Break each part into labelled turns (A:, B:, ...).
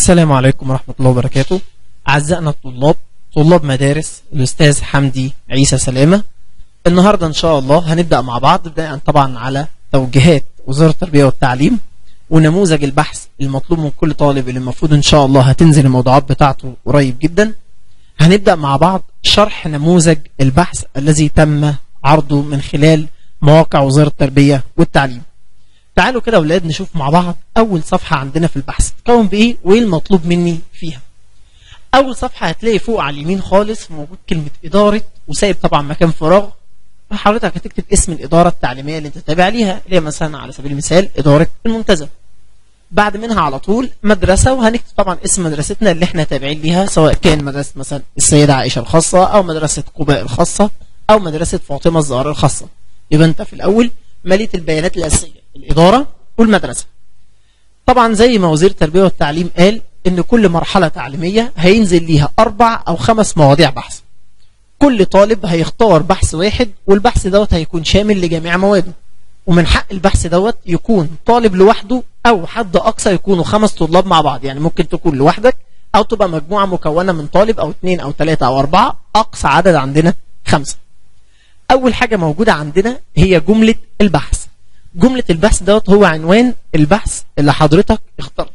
A: السلام عليكم ورحمة الله وبركاته أعزائنا الطلاب طلاب مدارس الأستاذ حمدي عيسى سلامة النهاردة إن شاء الله هنبدأ مع بعض بداية طبعا على توجيهات وزارة التربية والتعليم ونموذج البحث المطلوب من كل طالب اللي المفروض إن شاء الله هتنزل الموضوعات بتاعته قريب جدا هنبدأ مع بعض شرح نموذج البحث الذي تم عرضه من خلال مواقع وزارة التربية والتعليم تعالوا كده يا اولاد نشوف مع بعض اول صفحه عندنا في البحث تتكون بايه وايه المطلوب مني فيها اول صفحه هتلاقي فوق على اليمين خالص موجود كلمه اداره وسايب طبعا مكان فراغ حضرتك هتكتب اسم الاداره التعليميه اللي انت تابع ليها اللي هي مثلا على سبيل المثال اداره المنتزه بعد منها على طول مدرسه وهنكتب طبعا اسم مدرستنا اللي احنا تابعين ليها سواء كان مدرسه مثلا السيده عائشه الخاصه او مدرسه قباء الخاصه او مدرسه فاطمه الزهراء الخاصه يبقى انت في الاول مليت البيانات الاساسيه الإدارة والمدرسة طبعا زي ما وزير التربية والتعليم قال إن كل مرحلة تعليمية هينزل ليها أربع أو خمس مواضيع بحث كل طالب هيختار بحث واحد والبحث دوت هيكون شامل لجميع مواده ومن حق البحث دوت يكون طالب لوحده أو حد أقصى يكونوا خمس طلاب مع بعض يعني ممكن تكون لوحدك أو تبقى مجموعة مكونة من طالب أو اثنين أو ثلاثة أو أربعة أقصى عدد عندنا خمسة أول حاجة موجودة عندنا هي جملة البحث جملة البحث دوت هو عنوان البحث اللي حضرتك اخترته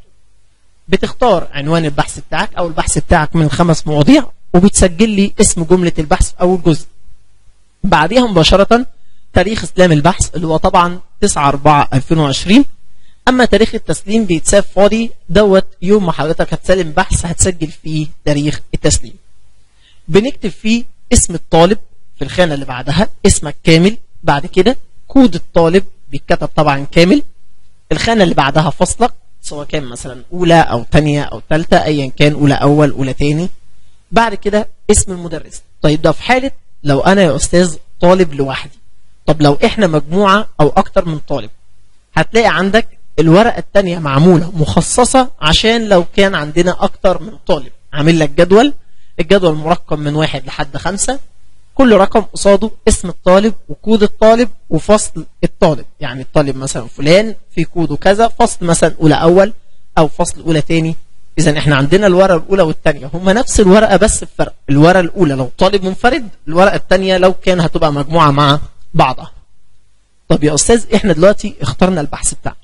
A: بتختار عنوان البحث بتاعك او البحث بتاعك من خمس مواضيع وبتسجل لي اسم جملة البحث في اول جزء بعديها مباشرة تاريخ استلام البحث اللي هو طبعا 9 4 2020 اما تاريخ التسليم بيتساب فاضي دوت يوم ما حضرتك هتسلم بحث هتسجل فيه تاريخ التسليم بنكتب فيه اسم الطالب في الخانة اللي بعدها اسمك كامل بعد كده كود الطالب بيتكتب طبعا كامل الخانة اللي بعدها فصلك سواء كان مثلا أولى أو تانية أو تالتة أيا كان أولى أول أولى تاني بعد كده اسم المدرس طيب ده في حالة لو أنا يا أستاذ طالب لوحدي طب لو إحنا مجموعة أو أكتر من طالب هتلاقي عندك الورقة التانية معمولة مخصصة عشان لو كان عندنا أكتر من طالب عامل لك جدول الجدول مرقم من واحد لحد خمسة كل رقم قصاده اسم الطالب وكود الطالب وفصل الطالب يعني الطالب مثلا فلان في كوده كذا فصل مثلا أولى أول أو فصل أولى تاني إذا إحنا عندنا الورقة الأولى والتانية هما نفس الورقة بس بفرق الورقة الأولى لو طالب منفرد الورقة التانية لو كان هتبقى مجموعة مع بعضها طب يا أستاذ إحنا دلوقتي اخترنا البحث بتاعنا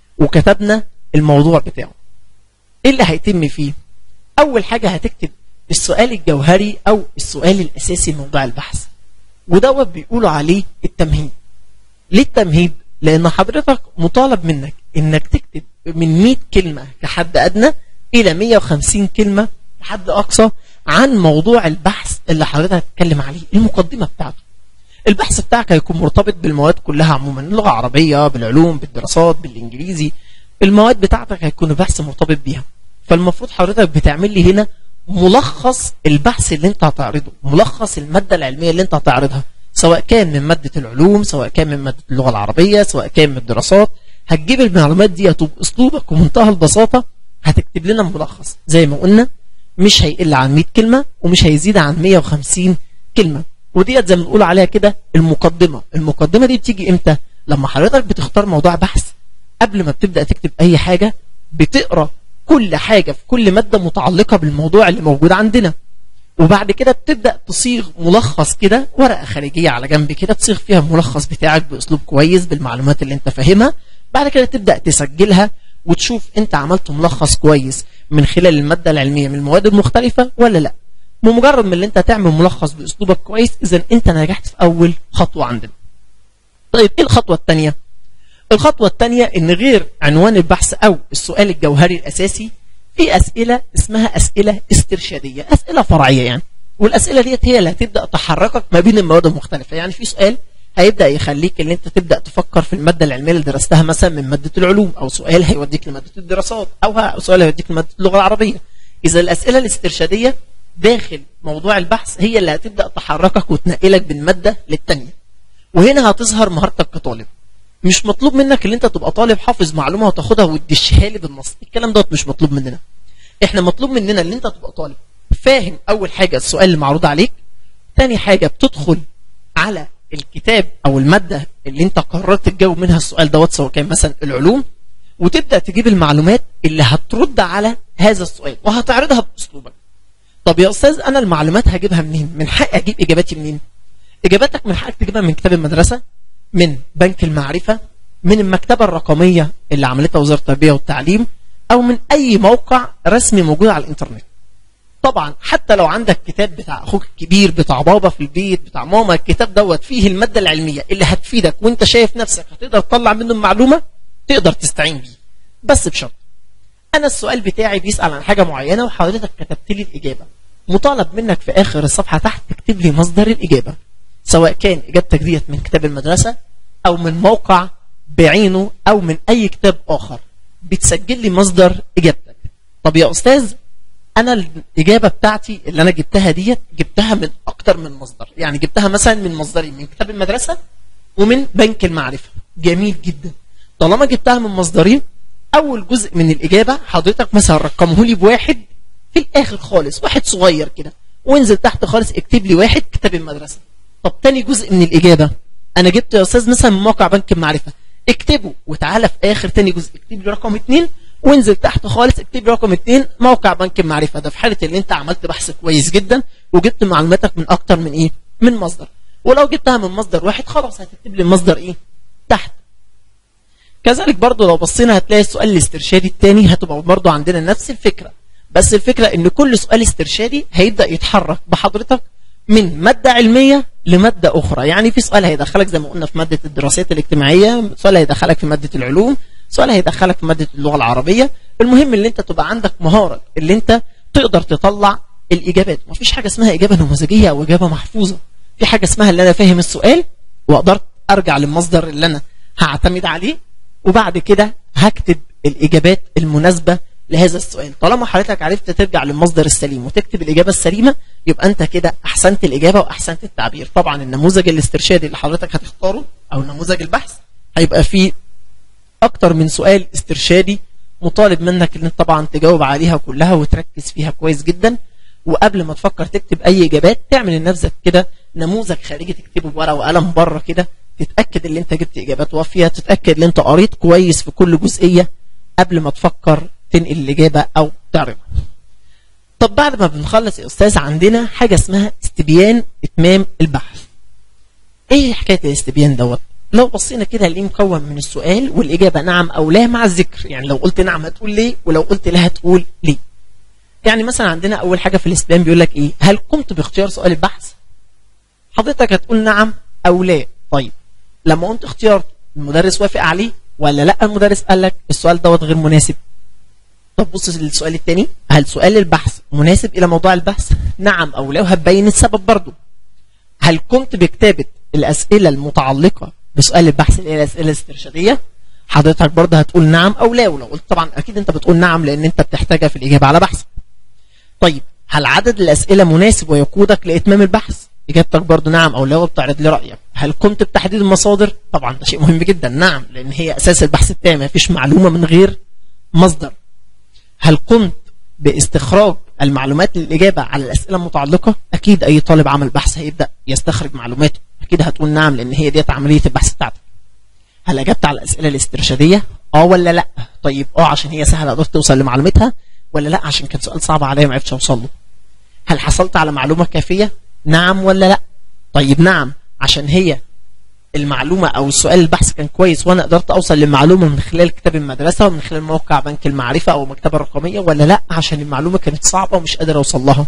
A: وكتبنا الموضوع بتاعه إيه اللي هيتم فيه أول حاجة هتكتب السؤال الجوهري أو السؤال الأساسي موضوع البحث ودوت بيقولوا عليه التمهيد ليه التمهيد؟ لأن حضرتك مطالب منك إنك تكتب من 100 كلمة كحد أدنى إلى 150 كلمة كحد أقصى عن موضوع البحث اللي حضرتك هتتكلم عليه المقدمة بتاعته البحث بتاعك هيكون مرتبط بالمواد كلها عموما اللغة العربية بالعلوم بالدراسات بالإنجليزي المواد بتاعتك هيكون البحث مرتبط بيها فالمفروض حضرتك بتعمل لي هنا ملخص البحث اللي انت هتعرضه ملخص المادة العلمية اللي انت هتعرضها سواء كان من مادة العلوم سواء كان من مادة اللغة العربية سواء كان من الدراسات هتجيب المعلومات دي بأسلوبك ومنتهى البساطة هتكتب لنا ملخص زي ما قلنا مش هيقل عن 100 كلمة ومش هيزيد عن 150 كلمة وديت زي ما بنقول عليها كده المقدمة المقدمة دي بتيجي امتى لما حضرتك بتختار موضوع بحث قبل ما بتبدأ تكتب اي حاجة بتقرأ كل حاجة في كل مادة متعلقة بالموضوع اللي موجود عندنا وبعد كده بتبدأ تصيغ ملخص كده ورقة خارجية على جنب كده تصيغ فيها الملخص بتاعك بأسلوب كويس بالمعلومات اللي انت فاهمها بعد كده تبدأ تسجلها وتشوف انت عملت ملخص كويس من خلال المادة العلمية من المواد المختلفة ولا لا بمجرد من اللي انت تعمل ملخص بأسلوبك كويس اذا انت نجحت في أول خطوة عندنا طيب ايه الخطوة الثانية الخطوة الثانية ان غير عنوان البحث او السؤال الجوهري الاساسي في اسئلة اسمها اسئلة استرشادية اسئلة فرعية يعني والاسئلة ديت هي اللي هتبدأ تحركك ما بين المواد المختلفة يعني في سؤال هيبدأ يخليك ان انت تبدأ تفكر في المادة العلمية اللي درستها مثلا من مادة العلوم او سؤال هيوديك لمادة الدراسات او سؤال هيوديك لمادة اللغة العربية اذا الاسئلة الاسترشادية داخل موضوع البحث هي اللي هتبدأ تحركك وتنقلك من مادة للتانية وهنا هتظهر مهارتك كطالب مش مطلوب منك ان انت تبقى طالب حافظ معلومه وتاخدها وتدشها لي بالنص الكلام دوت مش مطلوب مننا احنا مطلوب مننا ان انت تبقى طالب فاهم اول حاجه السؤال اللي معروض عليك تاني حاجه بتدخل على الكتاب او الماده اللي انت قررت تجاوب منها السؤال دوت سواء كان مثلا العلوم وتبدا تجيب المعلومات اللي هترد على هذا السؤال وهتعرضها باسلوبك طب يا استاذ انا المعلومات هجيبها منين من حقي اجيب اجاباتي منين اجاباتك من حقك تجيبها من كتاب المدرسه من بنك المعرفه من المكتبه الرقميه اللي عملتها وزاره التربيه والتعليم او من اي موقع رسمي موجود على الانترنت طبعا حتى لو عندك كتاب بتاع اخوك الكبير بتاع بابا في البيت بتاع ماما الكتاب دوت فيه الماده العلميه اللي هتفيدك وانت شايف نفسك هتقدر تطلع منه المعلومه تقدر تستعين بيه بس بشرط انا السؤال بتاعي بيسال عن حاجه معينه وحضرتك كتبت لي الاجابه مطالب منك في اخر الصفحه تحت تكتب لي مصدر الاجابه سواء كان اجابتك ديت من كتاب المدرسه او من موقع بعينه او من اي كتاب اخر بتسجل لي مصدر اجابتك طب يا استاذ انا الاجابه بتاعتي اللي انا جبتها ديت جبتها من اكتر من مصدر يعني جبتها مثلا من مصدرين من كتاب المدرسه ومن بنك المعرفه جميل جدا طالما جبتها من مصدرين اول جزء من الاجابه حضرتك مثلا رقمه لي بواحد في الاخر خالص واحد صغير كده وانزل تحت خالص اكتب لي واحد كتاب المدرسه طب تاني جزء من الاجابه انا جبت يا استاذ مثلا من موقع بنك المعرفه اكتبه وتعالى في اخر تاني جزء اكتب لي رقم اتنين وانزل تحت خالص اكتب لي رقم اتنين موقع بنك المعرفه ده في حاله ان انت عملت بحث كويس جدا وجبت معلوماتك من اكتر من ايه من مصدر ولو جبتها من مصدر واحد خلاص هتكتب لي المصدر ايه تحت كذلك برضو لو بصينا هتلاقي السؤال الاسترشادي الثاني هتبقى برضو عندنا نفس الفكرة بس الفكرة ان كل سؤال استرشادي هيبدأ يتحرك بحضرتك من مادة علمية لمادة أخرى يعني في سؤال هيدخلك زي ما قلنا في مادة الدراسات الاجتماعية سؤال هيدخلك في مادة العلوم سؤال هيدخلك في مادة اللغة العربية المهم اللي انت تبقى عندك مهارة اللي انت تقدر تطلع الإجابات مفيش حاجة اسمها إجابة نموذجية أو إجابة محفوظة في حاجة اسمها اللي أنا فاهم السؤال وقدرت أرجع للمصدر اللي أنا هعتمد عليه وبعد كده هكتب الإجابات المناسبة لهذا السؤال طالما حضرتك عرفت ترجع للمصدر السليم وتكتب الإجابة السليمة يبقى أنت كده أحسنت الإجابة وأحسنت التعبير طبعا النموذج الاسترشادي اللي حضرتك هتختاره أو نموذج البحث هيبقى فيه أكتر من سؤال استرشادي مطالب منك ان انت طبعا تجاوب عليها كلها وتركز فيها كويس جدا وقبل ما تفكر تكتب اي اجابات تعمل لنفسك كده نموذج خارجي تكتبه بورقه وقلم بره كده تتاكد ان انت جبت اجابات وافيه تتاكد ان انت قريت كويس في كل جزئيه قبل ما تفكر تنقل الاجابه او تعرضها طب بعد ما بنخلص يا استاذ عندنا حاجه اسمها استبيان اتمام البحث ايه حكايه الاستبيان دوت لو بصينا كده هنلاقيه مكون من السؤال والاجابه نعم او لا مع الذكر يعني لو قلت نعم هتقول ليه ولو قلت لا هتقول ليه يعني مثلا عندنا اول حاجه في الاستبيان بيقول لك ايه هل قمت باختيار سؤال البحث حضرتك هتقول نعم او لا طيب لما قمت اختيار المدرس وافق عليه ولا لا المدرس قال لك السؤال دوت غير مناسب طب بص للسؤال الثاني هل سؤال البحث مناسب الى موضوع البحث نعم او لا وهتبين السبب برضه هل قمت بكتابه الاسئله المتعلقه بسؤال البحث اللي هي الاسئله الاسترشاديه حضرتك برضه هتقول نعم او لا ولو قلت طبعا اكيد انت بتقول نعم لان انت بتحتاجها في الاجابه على بحث طيب هل عدد الاسئله مناسب ويقودك لاتمام البحث اجابتك برضه نعم او لا وبتعرض لي رايك هل قمت بتحديد المصادر طبعا ده شيء مهم جدا نعم لان هي اساس البحث بتاعي ما فيش معلومه من غير مصدر هل قمت باستخراج المعلومات للاجابه على الاسئله المتعلقه اكيد اي طالب عمل بحث هيبدا يستخرج معلوماته اكيد هتقول نعم لان هي ديت عمليه البحث بتاعتك هل اجبت على الاسئله الاسترشاديه اه ولا لا طيب اه عشان هي سهله قدرت توصل لمعلومتها ولا لا عشان كان سؤال صعب عليا ما عرفتش اوصل له هل حصلت على معلومه كافيه نعم ولا لا طيب نعم عشان هي المعلومة أو السؤال البحث كان كويس وأنا قدرت أوصل للمعلومة من خلال كتاب المدرسة ومن خلال موقع بنك المعرفة أو المكتبة الرقمية ولا لا عشان المعلومة كانت صعبة ومش قادر أوصل لها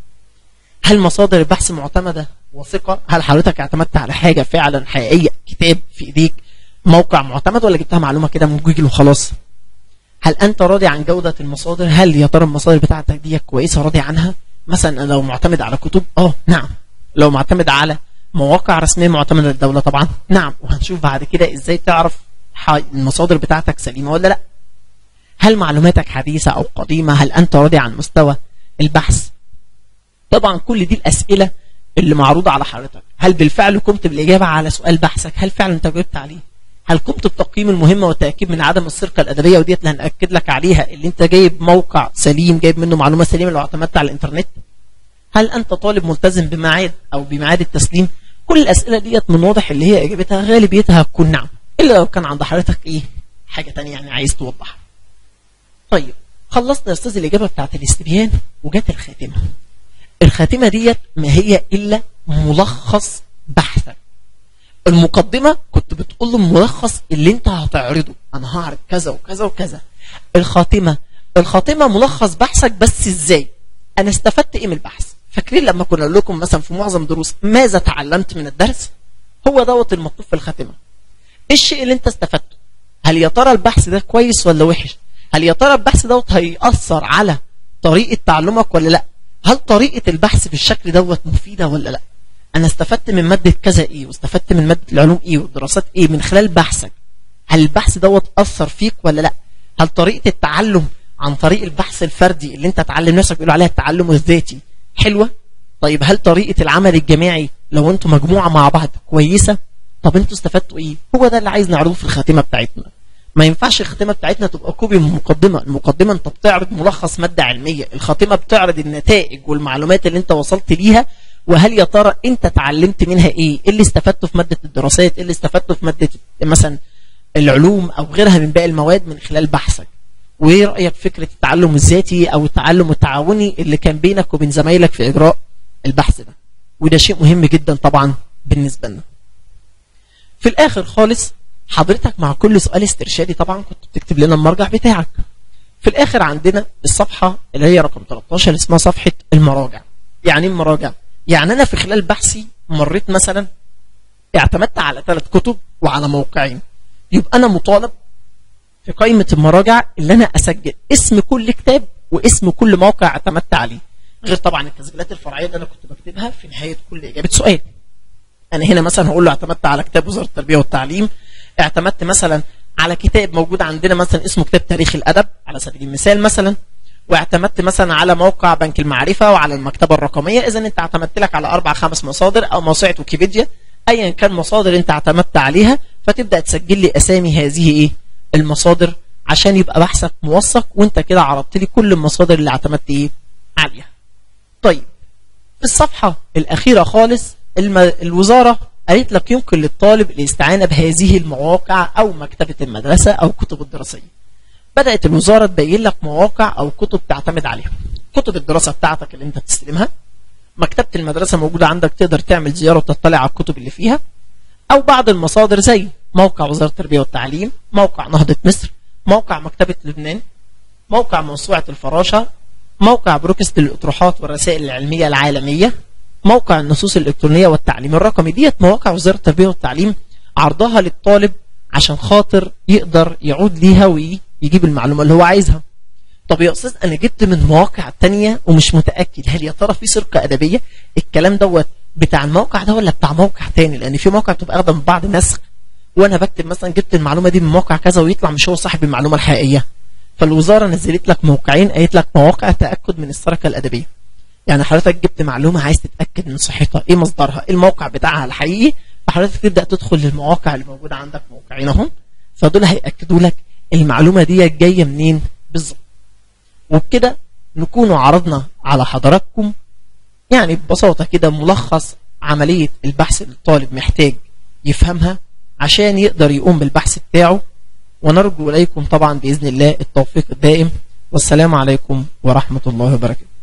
A: هل مصادر البحث معتمدة وثقة هل حضرتك اعتمدت على حاجة فعلا حقيقية كتاب في إيديك موقع معتمد ولا جبتها معلومة كده من جوجل وخلاص هل أنت راضي عن جودة المصادر هل يا ترى المصادر بتاعتك دي كويسة راضي عنها مثلا أنا لو معتمد على كتب اه نعم لو معتمد على مواقع رسميه معتمده للدوله طبعا نعم وهنشوف بعد كده ازاي تعرف المصادر بتاعتك سليمه ولا لا هل معلوماتك حديثه او قديمه هل انت راضي عن مستوى البحث طبعا كل دي الاسئله اللي معروضه على حضرتك هل بالفعل قمت بالاجابه على سؤال بحثك هل فعلا انت جاوبت عليه هل قمت بتقييم المهمه والتاكيد من عدم السرقه الادبيه وديت اللي هناكد لك عليها اللي انت جايب موقع سليم جايب منه معلومه سليمه لو اعتمدت على الانترنت هل انت طالب ملتزم بميعاد او بميعاد التسليم كل الاسئله ديت من واضح اللي هي اجابتها غالبيتها هتكون نعم الا لو كان عند حضرتك ايه حاجه تانية يعني عايز توضحها طيب خلصنا يا استاذ الاجابه بتاعت الاستبيان وجات الخاتمه الخاتمه ديت ما هي الا ملخص بحثك المقدمه كنت بتقول له الملخص اللي انت هتعرضه انا هعرض كذا وكذا وكذا الخاتمه الخاتمه ملخص بحثك بس ازاي انا استفدت ايه من البحث فاكرين لما كنا نقول لكم مثلا في معظم دروس ماذا تعلمت من الدرس هو دوت المطلوب في الخاتمه ايه الشيء اللي انت استفدته هل يا ترى البحث ده كويس ولا وحش هل يا ترى البحث دوت هيأثر على طريقة تعلمك ولا لا هل طريقة البحث بالشكل دوت مفيدة ولا لا انا استفدت من مادة كذا ايه واستفدت من مادة العلوم ايه والدراسات ايه من خلال بحثك هل البحث دوت أثر فيك ولا لا هل طريقة التعلم عن طريق البحث الفردي اللي انت تعلم نفسك بيقولوا عليها التعلم الذاتي حلوة طيب هل طريقة العمل الجماعي لو انتوا مجموعة مع بعض كويسة طب انتوا استفدتوا ايه هو ده اللي عايز نعرضه في الخاتمة بتاعتنا ما ينفعش الخاتمة بتاعتنا تبقى كوبي من المقدمة المقدمة انت بتعرض ملخص مادة علمية الخاتمة بتعرض النتائج والمعلومات اللي انت وصلت ليها وهل يا ترى انت اتعلمت منها ايه ايه اللي استفدته في مادة الدراسات ايه اللي استفدته في مادة مثلا العلوم او غيرها من باقي المواد من خلال بحثك وايه رايك في فكره التعلم الذاتي او التعلم التعاوني اللي كان بينك وبين زمايلك في اجراء البحث ده وده شيء مهم جدا طبعا بالنسبه لنا في الاخر خالص حضرتك مع كل سؤال استرشادي طبعا كنت بتكتب لنا المرجع بتاعك في الاخر عندنا الصفحه اللي هي رقم 13 اللي اسمها صفحه المراجع يعني ايه المراجع يعني انا في خلال بحثي مريت مثلا اعتمدت على ثلاث كتب وعلى موقعين يبقى انا مطالب في قائمة المراجع اللي أنا أسجل اسم كل كتاب واسم كل موقع اعتمدت عليه غير طبعا التسجيلات الفرعية اللي أنا كنت بكتبها في نهاية كل إجابة سؤال أنا هنا مثلا هقول له اعتمدت على كتاب وزارة التربية والتعليم اعتمدت مثلا على كتاب موجود عندنا مثلا اسمه كتاب تاريخ الأدب على سبيل المثال مثلا واعتمدت مثلا على موقع بنك المعرفة وعلى المكتبة الرقمية إذا أنت اعتمدت لك على أربع خمس مصادر أو موسوعة ويكيبيديا أيا كان مصادر أنت اعتمدت عليها فتبدأ تسجل لي أسامي هذه إيه المصادر عشان يبقى بحثك موثق وانت كده عرضت لي كل المصادر اللي اعتمدت ايه عليها طيب في الصفحة الأخيرة خالص الم... الوزارة قالت لك يمكن للطالب الاستعانة بهذه المواقع أو مكتبة المدرسة أو كتب الدراسية بدأت الوزارة تبين لك مواقع أو كتب تعتمد عليها كتب الدراسة بتاعتك اللي انت تستلمها مكتبة المدرسة موجودة عندك تقدر تعمل زيارة وتطلع على الكتب اللي فيها أو بعض المصادر زي موقع وزارة التربية والتعليم موقع نهضة مصر موقع مكتبة لبنان موقع موسوعة الفراشة موقع بروكس للأطروحات والرسائل العلمية العالمية موقع النصوص الإلكترونية والتعليم الرقمي ديت مواقع وزارة التربية والتعليم عرضها للطالب عشان خاطر يقدر يعود ليها ويجيب المعلومة اللي هو عايزها طب يا أستاذ أنا جبت من مواقع تانية ومش متأكد هل يا ترى في سرقة أدبية الكلام دوت بتاع الموقع ده ولا بتاع موقع تاني لأن في موقع بتبقى أخدة من بعض نسخ وانا بكتب مثلا جبت المعلومه دي من موقع كذا ويطلع مش هو صاحب المعلومه الحقيقيه فالوزاره نزلت لك موقعين قالت لك مواقع تاكد من السرقه الادبيه يعني حضرتك جبت معلومه عايز تتاكد من صحتها ايه مصدرها ايه الموقع بتاعها الحقيقي فحضرتك تبدا تدخل للمواقع اللي موجوده عندك موقعين اهم فدول هياكدوا لك المعلومه دي جايه منين بالظبط وبكده نكون عرضنا على حضراتكم يعني ببساطه كده ملخص عمليه البحث اللي الطالب محتاج يفهمها عشان يقدر يقوم بالبحث بتاعه ونرجو إليكم طبعا بإذن الله التوفيق الدائم والسلام عليكم ورحمة الله وبركاته